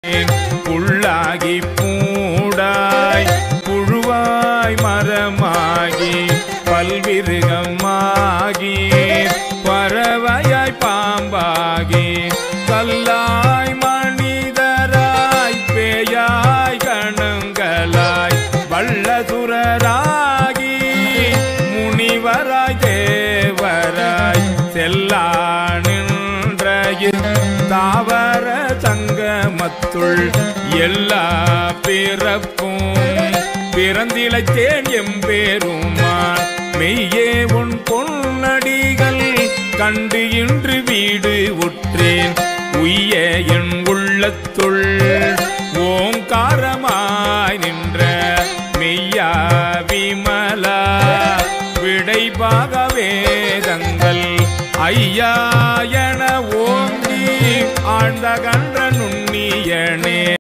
புள்ளாகி பூடாய் புழுவாய் மரமாகி பல்விருகமாகி பறவையாய் பாம்பாகி கல்லாய் மனிதராய் பேயாய் கணங்களாய் வல்லசுரராகி முனிவராய் தேவராய் செல்லா நின்றையில் தாவர சங்கமத்துள் எல்லா பிறப்பும் பிறந்திழைத்தேன் எம்பேருமான் மெய்யே உன் பொன்னடிகள் கண்டு இன்று வீடு உற்றேன் உய்ய என் உள்ளத்துள் ஓங்காரமாய் நின்ற மெய்யா விமலா விடைபாக வேதங்கள் ஐயா என ஓங்கி ஆழ்ந்த கன்ற நுண்ணியனே